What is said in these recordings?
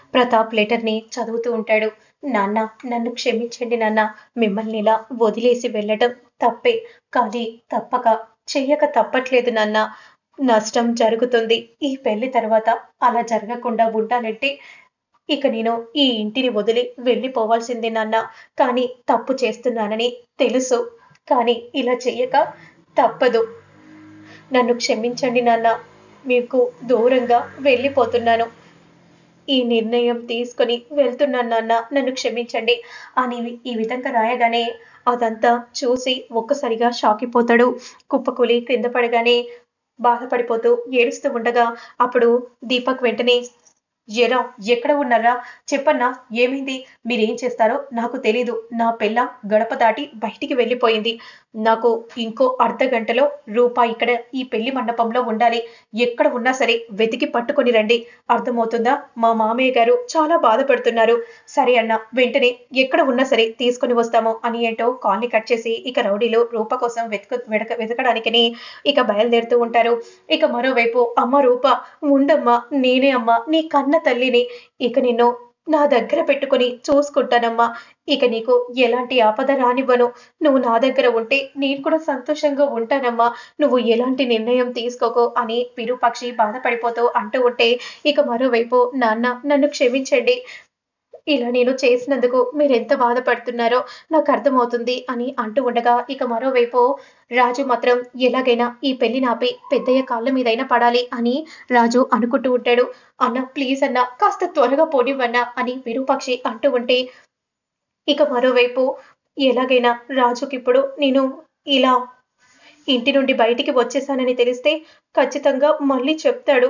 ప్రతాప్ లెటర్ని చదువుతూ ఉంటాడు నాన్న నన్ను క్షమించండి నాన్న మిమ్మల్ని ఇలా వదిలేసి వెళ్ళటం తప్పే కానీ తప్పక చెయ్యక తప్పట్లేదు నాన్న నష్టం జరుగుతుంది ఈ పెళ్లి తర్వాత అలా జరగకుండా ఉండాలంటే ఇక నేను ఈ ఇంటిని వదిలి వెళ్ళిపోవాల్సిందే నాన్న కానీ తప్పు చేస్తున్నానని తెలుసు కానీ ఇలా చెయ్యక తప్పదు నన్ను క్షమించండి నాన్న మీకు దూరంగా వెళ్ళిపోతున్నాను ఈ నిర్ణయం తీసుకొని వెళ్తున్నాను నాన్న నన్ను క్షమించండి అని ఈ విధంగా రాయగానే అదంతా చూసి ఒక్కసారిగా షాక్ అయిపోతాడు కుప్పకూలి క్రింద పడగానే బాధపడిపోతూ ఏడుస్తూ ఉండగా అప్పుడు దీపక్ వెంటనే ఎరా ఎక్కడ ఉన్నారా చెప్పన్నా ఏమైంది మీరేం చేస్తారో నాకు తెలీదు నా పిల్ల గడప దాటి బయటికి వెళ్ళిపోయింది నాకు ఇంకో అర్ధ గంటలో రూపా ఇక్కడ ఈ పెళ్లి మండపంలో ఉండాలి ఎక్కడ ఉన్నా సరే వెతికి పట్టుకొని రండి అర్థమవుతుందా మా మామయ్య గారు చాలా బాధపడుతున్నారు సరే అన్న వెంటనే ఎక్కడ ఉన్నా సరే తీసుకొని వస్తాము అని ఏంటో కాల్ని కట్ చేసి ఇక రౌడీలు రూప కోసం వెతక వెతక వెతకడానికని ఇక బయలుదేరుతూ ఉంటారు ఇక మరోవైపు అమ్మ రూప ఉండమ్మా నేనే అమ్మ నీ కన్న తల్లిని ఇక నిన్ను నా దగ్గర పెట్టుకొని చూసుకుంటానమ్మా ఇక నీకు ఎలాంటి ఆపద రానివ్వను నువ్వు నా దగ్గర ఉంటే నేను కూడా సంతోషంగా ఉంటానమ్మా నువ్వు ఎలాంటి నిర్ణయం తీసుకోకో అని విరూపాక్షి బాధపడిపోతూ అంటూ ఉంటే ఇక మరోవైపు నాన్న నన్ను క్షమించండి ఇలా నేను చేసినందుకు మీరు ఎంత బాధపడుతున్నారో నాకు అర్థమవుతుంది అని అంటూ ఉండగా ఇక మరోవైపు రాజు మాత్రం ఎలాగైనా ఈ పెళ్లి నాపి పెద్దయ్య కాళ్ళ మీదైనా పడాలి అని రాజు అనుకుంటూ ఉంటాడు అన్న ప్లీజ్ అన్న కాస్త త్వరగా పోనివ్వన్నా అని విరూపాక్షి అంటూ ఉంటే ఇక మరోవైపు ఎలాగైనా రాజుకి ఇప్పుడు నేను ఇలా ఇంటి నుండి బయటికి వచ్చేసానని తెలిస్తే ఖచ్చితంగా మళ్ళీ చెప్తాడు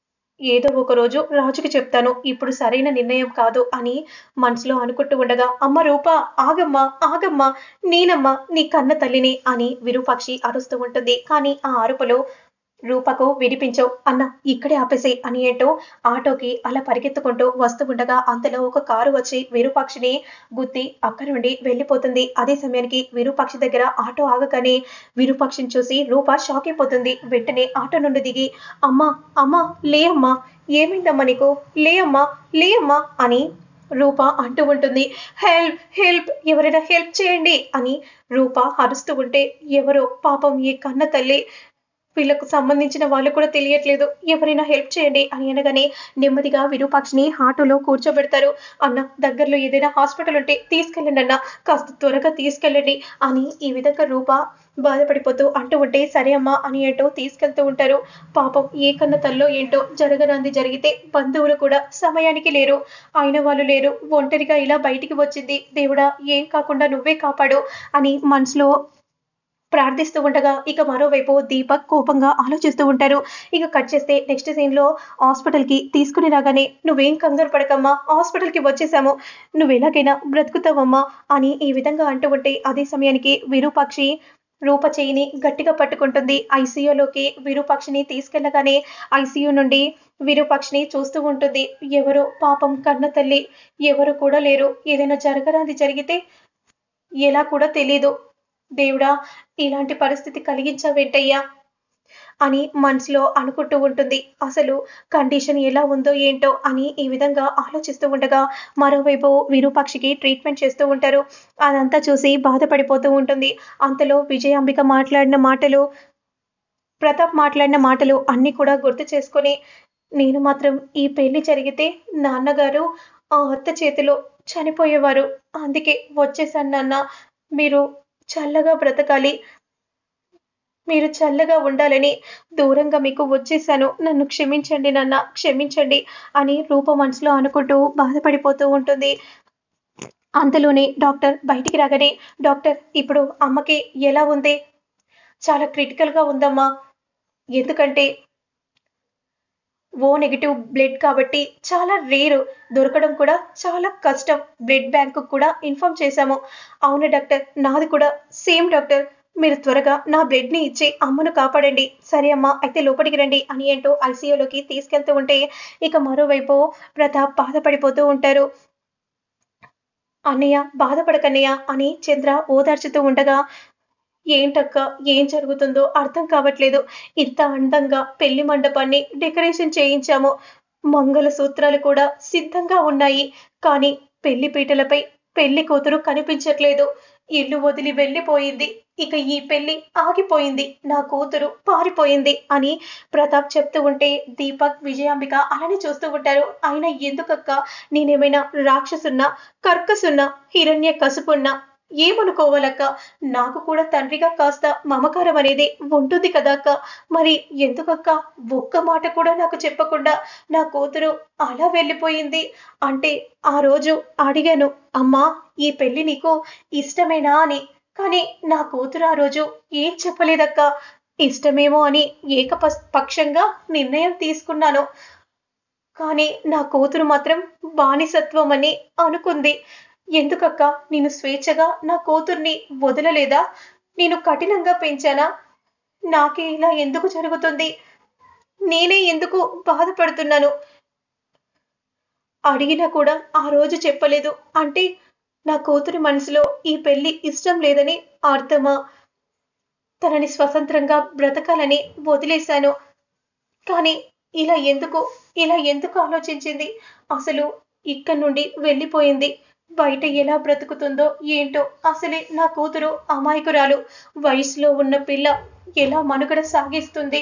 ఏదో ఒక రోజు రాజుకి చెప్తాను ఇప్పుడు సరైన నిర్ణయం కాదు అని మనసులో అనుకుంటూ ఉండగా అమ్మ రూప ఆగమ్మ ఆగమ్మ నేనమ్మ నీ కన్న తల్లిని అని విరూపాక్షి అరుస్తూ ఉంటుంది కానీ ఆ అరుపులో రూపకు వినిపించవు అన్న ఇక్కడే ఆపేసేయ్ అని ఏంటో ఆటోకి అలా పరిగెత్తుకుంటూ వస్తూ ఉండగా అంతలో ఒక కారు వచ్చి విరూపాక్షిని గుద్ది అక్కడి నుండి వెళ్ళిపోతుంది అదే సమయానికి విరూపాక్షి దగ్గర ఆటో ఆగగానే విరూపాక్షిని చూసి రూప షాక్ అయిపోతుంది వెంటనే ఆటో నుండి దిగి అమ్మా అమ్మా లే అమ్మా ఏమైందమ్మా నీకు లే అమ్మా లే అమ్మా అని రూప అంటూ ఉంటుంది హెల్ప్ హెల్ప్ ఎవరైనా హెల్ప్ చేయండి అని రూప అరుస్తూ ఉంటే ఎవరో పాపం ఈ కన్న తల్లి వీళ్ళకు సంబంధించిన వాళ్ళు కూడా తెలియట్లేదు ఎవరైనా హెల్ప్ చేయండి అని అనగానే నెమ్మదిగా విరూపాక్షిని ఆటోలో కూర్చోబెడతారు అన్న దగ్గరలో ఏదైనా హాస్పిటల్ ఉంటే తీసుకెళ్ళండి అన్న కాస్త త్వరగా తీసుకెళ్ళండి అని ఈ విధంగా రూప బాధపడిపోతూ అంటూ ఉంటే సరే అమ్మా అని ఏంటో తీసుకెళ్తూ ఉంటారు పాపం ఏ కన్న తల్లో ఏంటో జరగనంది జరిగితే బంధువులు కూడా సమయానికి లేరు అయిన వాళ్ళు లేరు ఒంటరిగా ఇలా బయటికి వచ్చింది దేవుడా ఏం కాకుండా నువ్వే కాపాడు అని మనసులో ప్రార్థిస్తూ ఉండగా ఇక మరోవైపు దీపక్ కోపంగా ఆలోచిస్తూ ఉంటారు ఇక కట్ చేస్తే నెక్స్ట్ సీన్ లో హాస్పిటల్ కి తీసుకుని రాగానే నువ్వేం కంగారు పడకమ్మా హాస్పిటల్ కి వచ్చేసాము నువ్వు ఎలాగైనా బ్రతుకుతావమ్మా అని ఈ విధంగా అంటూ ఉంటే అదే సమయానికి విరూపాక్షి రూప చేయిని గట్టిగా పట్టుకుంటుంది ఐసీయూలోకి విరూపాక్షిని తీసుకెళ్లగానే ఐసీయూ నుండి విరూపాక్షిని చూస్తూ ఉంటుంది ఎవరు పాపం కన్న తల్లి ఎవరు కూడా లేరు ఏదైనా జరగరాది జరిగితే ఎలా కూడా తెలీదు దేవుడా ఇలాంటి పరిస్థితి కలిగించావేంటయ్యా అని మనసులో అనుకుంటూ ఉంటుంది అసలు కండిషన్ ఎలా ఉందో ఏంటో అని ఈ విధంగా ఆలోచిస్తూ ఉండగా మరోవైపు విరూపాక్షికి ట్రీట్మెంట్ చేస్తూ ఉంటారు అదంతా చూసి బాధపడిపోతూ ఉంటుంది అంతలో విజయాంబిక మాట్లాడిన మాటలు ప్రతాప్ మాట్లాడిన మాటలు అన్ని కూడా గుర్తు చేసుకొని నేను మాత్రం ఈ పెళ్లి జరిగితే నాన్నగారు ఆ అత్త చేతిలో చనిపోయేవారు అందుకే వచ్చేసాను నాన్న మీరు చల్లగా బ్రతకాలి మీరు చల్లగా ఉండాలని దూరంగా మీకు వచ్చేసాను నన్ను క్షమించండి నాన్న క్షమించండి అని రూప మనసులో అనుకుంటూ బాధపడిపోతూ ఉంటుంది అంతలోనే డాక్టర్ బయటికి రాగానే డాక్టర్ ఇప్పుడు అమ్మకి ఎలా ఉంది చాలా క్రిటికల్గా ఉందమ్మా ఎందుకంటే ఓ నెగిటివ్ బ్లడ్ కాబట్టి చాలా రేరు దొరకడం కూడా చాలా కష్టం బ్లడ్ బ్యాంకు కూడా ఇన్ఫార్మ్ చేశాము అవును డాక్టర్ నాది కూడా సేమ్ డాక్టర్ మీరు త్వరగా నా బ్లడ్ని ఇచ్చి అమ్మను కాపాడండి సరే అమ్మా అయితే లోపలికి రండి అని ఏంటో ఐసీయూలోకి తీసుకెళ్తూ ఉంటే ఇక మరోవైపు ప్రతాప్ బాధపడిపోతూ ఉంటారు అన్నయ్య బాధపడకన్నయ్య అని చంద్ర ఓదార్చుతూ ఉండగా ఏంటక్క ఏం జరుగుతుందో అర్థం కావట్లేదు ఇంత అందంగా పెళ్లి మండపాన్ని డెకరేషన్ చేయించాము మంగళసూత్రాలు కూడా సిద్ధంగా ఉన్నాయి కానీ పెళ్లి పీటలపై పెళ్లి కూతురు కనిపించట్లేదు ఇల్లు వదిలి వెళ్ళిపోయింది ఇక ఈ పెళ్లి ఆగిపోయింది నా కూతురు పారిపోయింది అని ప్రతాప్ చెప్తూ ఉంటే దీపక్ విజయాంబిక అలానే చూస్తూ ఉంటారు అయినా ఎందుకక్క నేనేమైనా రాక్షసున్నా కర్కసున్నా హిరణ్య కసుపున్నా ఏమనుకోవాలక్క నాకు కూడా తండ్రిగా కాస్త మమకారం అనేది ఉంటుంది కదా అక్క మరి ఎందుకక్క ఒక్క మాట కూడా నాకు చెప్పకుండా నా కూతురు అలా వెళ్ళిపోయింది అంటే ఆ రోజు అడిగాను అమ్మా ఈ పెళ్లి నీకు ఇష్టమేనా అని కానీ నా కూతురు ఆ రోజు ఏం చెప్పలేదక్క ఇష్టమేమో అని ఏకప పక్షంగా నిర్ణయం తీసుకున్నాను కానీ నా కూతురు మాత్రం బానిసత్వం అని అనుకుంది ఎందుకక్క నేను స్వేచ్ఛగా నా కూతుర్ని వదలలేదా నేను కఠినంగా పెంచానా నాకే ఇలా ఎందుకు జరుగుతుంది నేనే ఎందుకు బాధపడుతున్నాను అడిగినా కూడా ఆ రోజు చెప్పలేదు అంటే నా కూతురి మనసులో ఈ పెళ్లి ఇష్టం లేదని అర్థమా తనని స్వతంత్రంగా బ్రతకాలని వదిలేశాను కానీ ఇలా ఎందుకు ఇలా ఎందుకు ఆలోచించింది అసలు ఇక్కడి నుండి వెళ్ళిపోయింది బయట ఎలా బ్రతుకుతుందో ఏంటో అసలే నా కూతురు అమాయకురాలు వయసులో ఉన్న పిల్ల ఎలా మనుగడ సాగిస్తుంది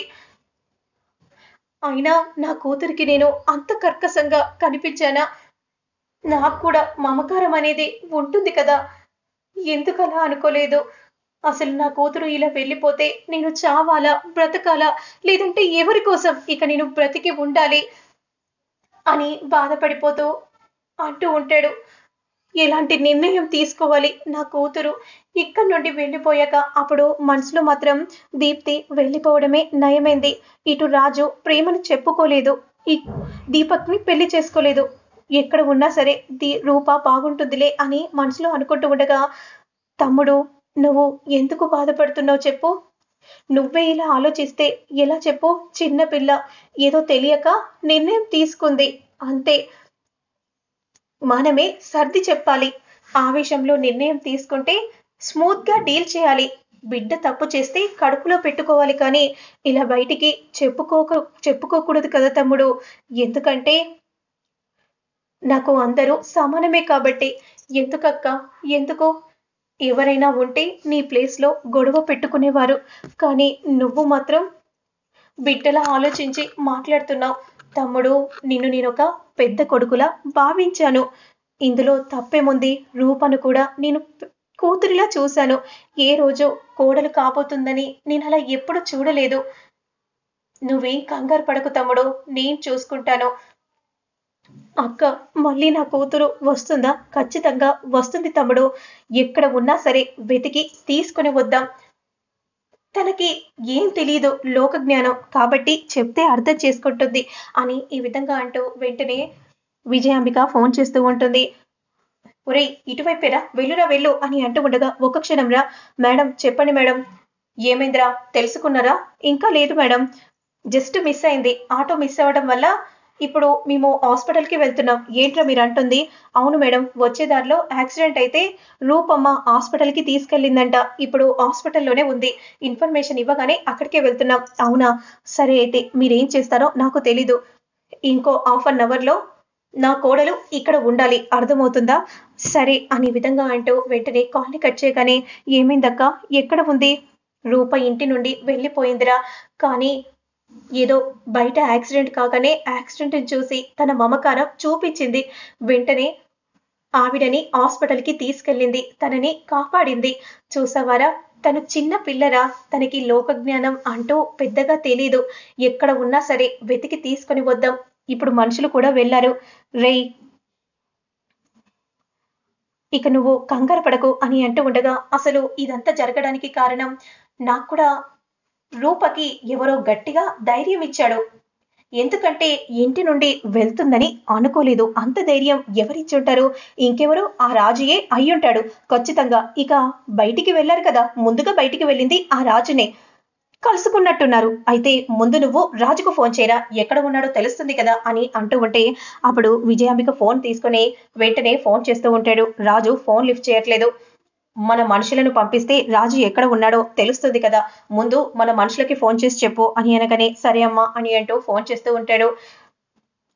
అయినా నా కూతురికి నేను అంత కర్కశంగా కనిపించానా నాకు కూడా మమకారం అనేది ఉంటుంది కదా ఎందుకలా అనుకోలేదు అసలు నా కూతురు ఇలా వెళ్ళిపోతే నేను చావాలా బ్రతకాలా లేదంటే ఎవరి కోసం ఇక నేను బ్రతికి ఉండాలి అని బాధపడిపోతూ అంటూ ఉంటాడు ఎలాంటి నిర్ణయం తీసుకోవాలి నా కూతురు ఇక్కడి నుండి వెళ్ళిపోయాక అప్పుడు మనసులో మాత్రం దీప్తి వెళ్ళిపోవడమే నయమైంది ఇటు రాజు ప్రేమను చెప్పుకోలేదు ఈ దీపక్ని పెళ్లి చేసుకోలేదు ఎక్కడ ఉన్నా సరే దీ రూప బాగుంటుందిలే అని మనసులో అనుకుంటూ ఉండగా తమ్ముడు నువ్వు ఎందుకు బాధపడుతున్నావు చెప్పు నువ్వే ఇలా ఆలోచిస్తే ఎలా చెప్పు చిన్న పిల్ల ఏదో తెలియక నిర్ణయం తీసుకుంది అంతే మనమే సర్ది చెప్పాలి ఆవేశంలో నిర్ణయం తీసుకుంటే స్మూత్ గా డీల్ చేయాలి బిడ్డ తప్పు చేస్తే కడుపులో పెట్టుకోవాలి కానీ ఇలా బయటికి చెప్పుకోక చెప్పుకోకూడదు కదా తమ్ముడు ఎందుకంటే నాకు అందరూ సమానమే కాబట్టి ఎందుకక్క ఎందుకో ఎవరైనా ఉంటే నీ ప్లేస్లో గొడవ పెట్టుకునేవారు కానీ నువ్వు మాత్రం బిడ్డలా ఆలోచించి మాట్లాడుతున్నావు తమ్ముడు నిన్ను నేను ఒక పెద్ద కొడుకులా భావించాను ఇందులో తప్పేముంది రూపను కూడా నేను కూతురిలా చూశాను ఏ రోజు కోడలు కాబోతుందని నేను అలా ఎప్పుడు చూడలేదు నువ్వేం కంగారు పడకు తమ్ముడు నేను చూసుకుంటాను అక్క మళ్ళీ నా కూతురు వస్తుందా ఖచ్చితంగా వస్తుంది తమ్ముడు ఎక్కడ ఉన్నా సరే వెతికి తీసుకుని వద్దాం తనకి ఏం తెలియదు లోక జ్ఞానం కాబట్టి చెప్తే అర్థం చేసుకుంటుంది అని ఈ విధంగా అంటూ వెంటనే విజయాంబిక ఫోన్ చేస్తూ ఉంటుంది ఒరేయ్ ఇటువైపేరా వెళ్ళురా వెళ్ళు అని అంటూ ఉండగా ఒక క్షణం రా మేడం చెప్పండి మేడం ఏమైందిరా తెలుసుకున్నారా ఇంకా లేదు మేడం జస్ట్ మిస్ అయింది ఆటో మిస్ అవ్వడం వల్ల ఇప్పుడు మేము హాస్పిటల్కి వెళ్తున్నాం ఏంట్రా మీరు అంటుంది అవును మేడం వచ్చే దారిలో యాక్సిడెంట్ అయితే రూపమ్మ హాస్పిటల్కి తీసుకెళ్ళిందంట ఇప్పుడు హాస్పిటల్లోనే ఉంది ఇన్ఫర్మేషన్ ఇవ్వగానే అక్కడికే వెళ్తున్నాం అవునా సరే అయితే మీరేం చేస్తారో నాకు తెలీదు ఇంకో హాఫ్ అన్ అవర్లో నా కోడలు ఇక్కడ ఉండాలి అర్థమవుతుందా సరే అనే విధంగా అంటూ వెంటనే కాల్ని కట్ చేయగానే ఏమైందక్క ఎక్కడ ఉంది రూప ఇంటి నుండి వెళ్ళిపోయిందిరా కానీ ఏదో బయట యాక్సిడెంట్ కాగానే యాక్సిడెంట్ చూసి తన మమకారం చూపించింది వెంటనే ఆవిడని హాస్పిటల్కి తీసుకెళ్ళింది తనని కాపాడింది చూసావారా తను చిన్న పిల్లరా తనకి లోక జ్ఞానం అంటూ పెద్దగా తెలీదు ఎక్కడ ఉన్నా సరే వెతికి తీసుకొని వద్దాం ఇప్పుడు మనుషులు కూడా వెళ్ళారు రేయ్ ఇక నువ్వు కంగారు పడకు అని అంటూ ఉండగా అసలు ఇదంతా జరగడానికి కారణం నాకు కూడా రూపకి ఎవరో గట్టిగా ధైర్యం ఇచ్చాడు ఎందుకంటే ఇంటి నుండి వెళ్తుందని అనుకోలేదు అంత ధైర్యం ఎవరిచ్చుంటారు ఇంకెవరు ఆ రాజుయే అయ్యుంటాడు ఖచ్చితంగా ఇక బయటికి వెళ్ళారు కదా ముందుగా బయటికి వెళ్ళింది ఆ రాజునే కలుసుకున్నట్టున్నారు అయితే ముందు నువ్వు రాజుకు ఫోన్ చేయరా ఎక్కడ ఉన్నాడో తెలుస్తుంది కదా అని అంటూ ఉంటే అప్పుడు విజయాంబిక ఫోన్ తీసుకుని వెంటనే ఫోన్ చేస్తూ ఉంటాడు రాజు ఫోన్ లిఫ్ట్ చేయట్లేదు మన మనుషులను పంపిస్తే రాజు ఎక్కడ ఉన్నాడో తెలుస్తుంది కదా ముందు మన మనుషులకి ఫోన్ చేసి చెప్పు అని అనగానే సరే అమ్మా అని అంటూ ఫోన్ చేస్తూ ఉంటాడు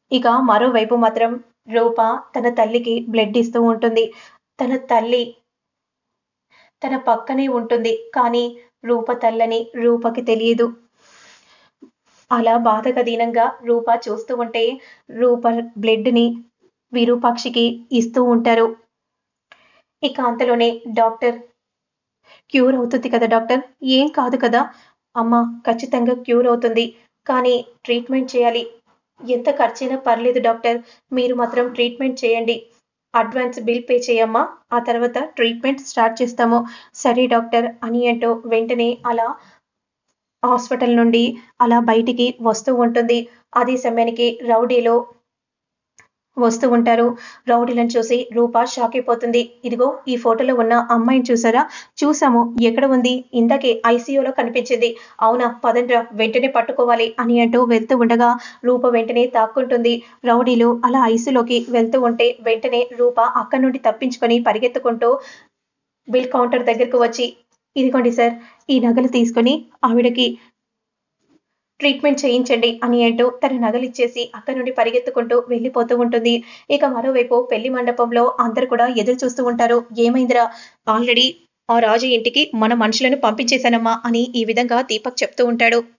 ఇక మరోవైపు మాత్రం రూప తన తల్లికి బ్లడ్ ఇస్తూ ఉంటుంది తన తల్లి తన పక్కనే ఉంటుంది కానీ రూప తల్లని రూపకి తెలియదు అలా బాధగదీనంగా రూప చూస్తూ ఉంటే రూప బ్లడ్ని విరూపాక్షికి ఇస్తూ ఉంటారు ఇక అంతలోనే డాక్టర్ క్యూర్ అవుతుంది కదా డాక్టర్ ఏం కాదు కదా అమ్మ ఖచ్చితంగా క్యూర్ అవుతుంది కానీ ట్రీట్మెంట్ చేయాలి ఎంత ఖర్చైనా పర్లేదు డాక్టర్ మీరు మాత్రం ట్రీట్మెంట్ చేయండి అడ్వాన్స్ బిల్ పే చేయమ్మా ఆ తర్వాత ట్రీట్మెంట్ స్టార్ట్ చేస్తాము సరే డాక్టర్ అని అంటూ వెంటనే అలా హాస్పిటల్ నుండి అలా బయటికి వస్తూ ఉంటుంది అదే సమయానికి రౌడీలో వస్తూ ఉంటారు రౌడీలను చూసి రూప షాక్ అయిపోతుంది ఇదిగో ఈ ఫోటోలో ఉన్న అమ్మాయిని చూసారా చూసాము ఎక్కడ ఉంది ఇందాకే ఐసీయూలో కనిపించింది అవునా పదండ్రా వెంటనే పట్టుకోవాలి అని అంటూ వెళ్తూ ఉండగా రూప వెంటనే తాక్కుంటుంది రౌడీలు అలా ఐసీలోకి వెళ్తూ ఉంటే వెంటనే రూప అక్కడి నుండి తప్పించుకొని పరిగెత్తుకుంటూ బిల్ కౌంటర్ దగ్గరకు వచ్చి ఇదిగోండి సార్ ఈ నగలు తీసుకొని ఆవిడకి ట్రీట్మెంట్ చేయించండి అని అంటూ తన నగలిచ్చేసి అక్కడి నుండి పరిగెత్తుకుంటూ వెళ్ళిపోతూ ఉంటుంది ఇక మరోవైపు పెళ్లి మండపంలో అందరు కూడా ఎదురు చూస్తూ ఉంటారు ఏమైందిరా ఆల్రెడీ ఆ రాజు ఇంటికి మన మనుషులను పంపించేశానమ్మా అని ఈ విధంగా దీపక్ చెప్తూ ఉంటాడు